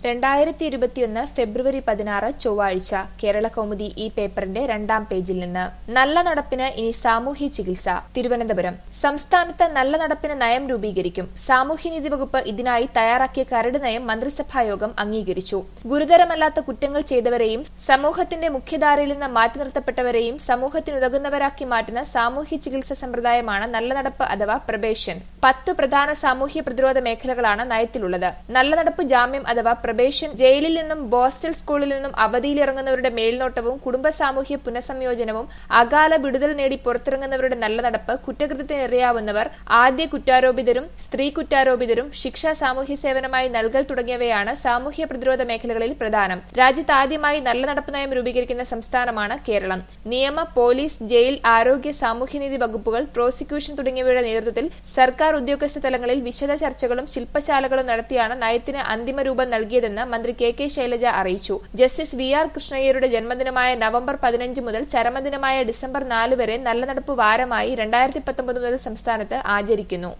രണ്ടായിരത്തി ഇരുപത്തിയൊന്ന് ഫെബ്രുവരി പതിനാറ് ചൊവ്വാഴ്ച കേരള കൗമുദി ഈ പേപ്പറിന്റെ രണ്ടാം പേജിൽ നിന്ന് നല്ല നടപ്പിന് ഇനി സാമൂഹ്യ ചികിത്സ തിരുവനന്തപുരം സംസ്ഥാനത്ത് നല്ല നടപ്പിന് നയം രൂപീകരിക്കും സാമൂഹ്യനീതി വകുപ്പ് ഇതിനായി തയ്യാറാക്കിയ കരട് നയം മന്ത്രിസഭായോഗം അംഗീകരിച്ചു ഗുരുതരമല്ലാത്ത കുറ്റങ്ങൾ ചെയ്തവരെയും സമൂഹത്തിന്റെ മുഖ്യധാരയിൽ നിന്ന് മാറ്റി നിർത്തപ്പെട്ടവരെയും സമൂഹത്തിനുതകുന്നവരാക്കി മാറ്റുന്ന സാമൂഹ്യ ചികിത്സ സമ്പ്രദായമാണ് നല്ല നടപ്പ് അഥവാ പ്രബേഷൻ പത്ത് പ്രധാന സാമൂഹ്യ പ്രതിരോധ മേഖലകളാണ് നയത്തിലുള്ളത് നല്ല നടപ്പ് ജാമ്യം അഥവാ പ്രബേഷൻ ജയിലിൽ നിന്നും ബോസ്റ്റൽ സ്കൂളിൽ നിന്നും അവധിയിലിറങ്ങുന്നവരുടെ മേൽനോട്ടവും കുടുംബ സാമൂഹ്യ പുനഃസംയോജനവും അകാല വിടുതൽ നേടി പുറത്തിറങ്ങുന്നവരുടെ നല്ല നടപ്പ് കുറ്റകൃത്യത്തിന് ഇരയാവുന്നവർ ആദ്യ കുറ്റാരോപിതരും സ്ത്രീ കുറ്റാരോപിതരും ശിക്ഷ സാമൂഹ്യ സേവനമായി നൽകൽ തുടങ്ങിയവയാണ് സാമൂഹ്യ പ്രതിരോധ മേഖലകളിൽ പ്രധാനം രാജ്യത്ത് ആദ്യമായി നല്ല നടപ്പ് നയം രൂപീകരിക്കുന്ന സംസ്ഥാനമാണ് കേരളം നിയമ പോലീസ് ജയിൽ ആരോഗ്യ സാമൂഹ്യനീതി വകുപ്പുകൾ പ്രോസിക്യൂഷൻ തുടങ്ങിയവയുടെ നേതൃത്വത്തിൽ സർക്കാർ ഉദ്യോഗസ്ഥ തലങ്ങളിൽ വിശദ ചർച്ചകളും ശില്പശാലകളും നടത്തിയാണ് നയത്തിന് അന്തിമ രൂപം നൽകിയതെന്ന് മന്ത്രി കെ കെ ശൈലജ അറിയിച്ചു ജസ്റ്റിസ് വി ആർ കൃഷ്ണയ്യരുടെ ജന്മദിനമായ നവംബർ പതിനഞ്ച് മുതൽ ചരമദിനമായ ഡിസംബർ നാല് വരെ നല്ല നടപ്പ് വാരമായി രണ്ടായിരത്തി പത്തൊമ്പത് മുതൽ സംസ്ഥാനത്ത് ആചരിക്കുന്നു